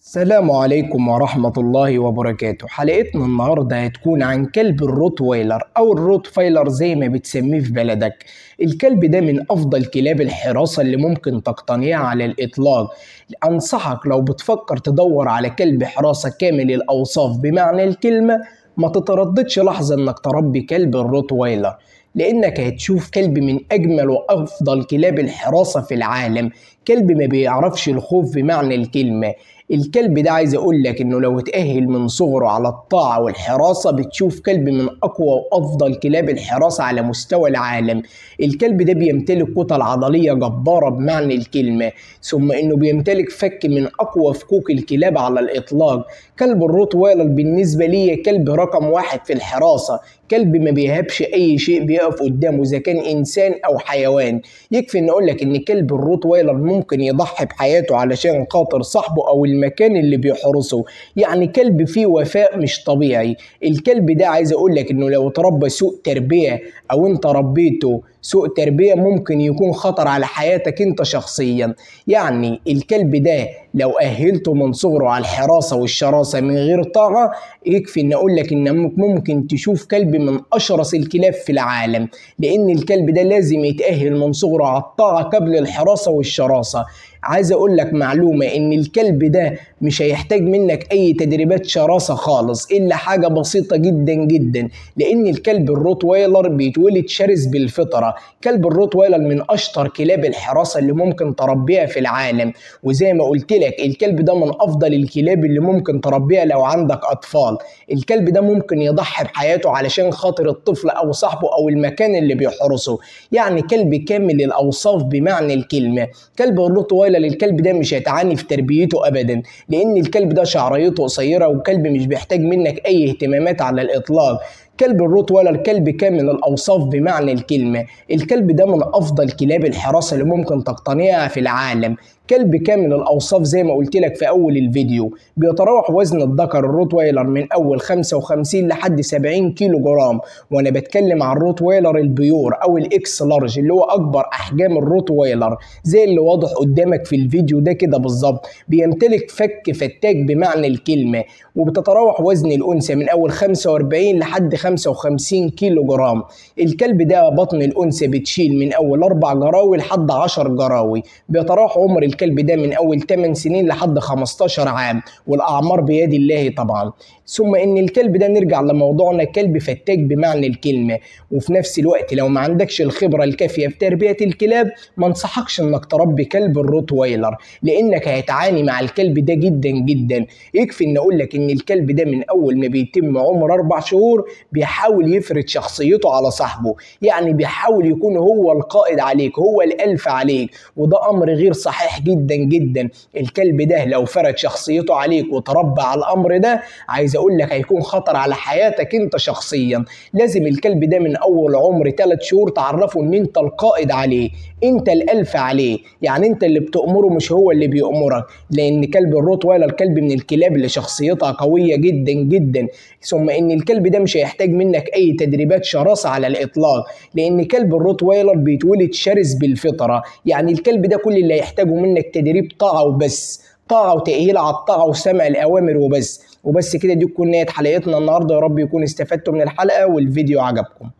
السلام عليكم ورحمة الله وبركاته حلقتنا النهاردة هتكون عن كلب الروتويلر أو الروتفايلر زي ما بتسميه في بلدك الكلب ده من أفضل كلاب الحراسة اللي ممكن تقتنيها على الإطلاق أنصحك لو بتفكر تدور على كلب حراسة كامل الأوصاف بمعنى الكلمة ما تترددش لحظة إنك تربي كلب الروتويلر لانك هتشوف كلب من اجمل وافضل كلاب الحراسه في العالم كلب ما بيعرفش الخوف بمعنى الكلمه الكلب ده عايز اقول لك انه لو اتأهل من صغره على الطاعة والحراسة بتشوف كلب من اقوى وافضل كلاب الحراسة على مستوى العالم الكلب ده بيمتلك كتل عضلية جبارة بمعنى الكلمة ثم انه بيمتلك فك من اقوى فكوك الكلاب على الاطلاق كلب الروت وايلر بالنسبة لي كلب رقم واحد في الحراسة كلب ما بيهابش اي شيء بيقف قدامه اذا كان انسان او حيوان يكفي ان اقول لك ان كلب الروت وايلر ممكن يضحي بحياته علشان خاطر صاحبه او المكان اللي بيحرسه يعني كلب فيه وفاء مش طبيعي الكلب ده عايز اقول لك انه لو تربى سوء تربيه او انت ربيته سوء تربيه ممكن يكون خطر على حياتك انت شخصيا يعني الكلب ده لو اهلته من صغره على الحراسه والشراسه من غير طاعه يكفي ان اقول لك ان ممكن تشوف كلب من اشرس الكلاب في العالم لان الكلب ده لازم يتاهل من صغره على الطاعه قبل الحراسه والشراسه عايز اقول لك معلومه ان الكلب ده مش هيحتاج منك اي تدريبات شراسه خالص الا حاجه بسيطه جدا جدا لان الكلب الروت وايلر بيتولد شرس بالفطره كلب الروت وايلر من اشطر كلاب الحراسه اللي ممكن تربيها في العالم وزي ما قلت لك الكلب ده من افضل الكلاب اللي ممكن تربيها لو عندك اطفال الكلب ده ممكن يضحي بحياته علشان خاطر الطفل او صاحبه او المكان اللي بيحرسه يعني كلب كامل الاوصاف بمعنى الكلمه كلب الروت وايلر الكلب ده مش هيتعاني في تربيته ابدا لان الكلب ده شعريته قصيره وكلب مش بيحتاج منك اي اهتمامات على الاطلاق كلب الروت ولا الكلب كامل الاوصاف بمعنى الكلمه الكلب ده من افضل كلاب الحراسه اللي ممكن تقتنيها في العالم كلب كامل الاوصاف زي ما قلت لك في اول الفيديو بيتراوح وزن الذكر الروتويلر من اول 55 لحد 70 كيلو جرام وانا بتكلم عن الروتويلر البيور او الاكس لارج اللي هو اكبر احجام الروتويلر زي اللي واضح قدامك في الفيديو ده كده بالظبط بيمتلك فك فتاك بمعنى الكلمه وبتتراوح وزن الانثى من اول 45 لحد 55 كيلو جرام الكلب ده بطن الانثى بتشيل من اول 4 جراوي لحد 10 جراوي بيتراوح عمر الكلب ده من اول 8 سنين لحد 15 عام والاعمار بيد الله طبعا ثم ان الكلب ده نرجع لموضوعنا كلب فتاك بمعنى الكلمه وفي نفس الوقت لو ما عندكش الخبره الكافيه في تربيه الكلاب ما انصحكش انك تربي كلب الروت وايلر لانك هتعاني مع الكلب ده جدا جدا يكفي ان اقول لك ان الكلب ده من اول ما بيتم عمر اربع شهور بيحاول يفرض شخصيته على صاحبه يعني بيحاول يكون هو القائد عليك هو الالف عليك وده امر غير صحيح جدا جدا الكلب ده لو فرض شخصيته عليك وتربى على الامر ده عايز اقول لك هيكون خطر على حياتك انت شخصيا لازم الكلب ده من اول عمر 3 شهور تعرفه ان انت القائد عليه انت الالف عليه يعني انت اللي بتامره مش هو اللي بيامرك لان كلب الروت وايلر كلب من الكلاب اللي شخصيتها قويه جدا جدا ثم ان الكلب ده مش هيحتاج منك اي تدريبات شراسه على الاطلاق لان كلب الروت وايلر بيتولد شرس بالفطره يعني الكلب ده كل اللي هيحتاجه منك تدريب طاعه وبس طاعه وتاهيل على الطاعه وسمع الاوامر وبس وبس كده دي تكون نهايه حلقتنا النهارده يا رب يكون استفدتوا من الحلقه والفيديو عجبكم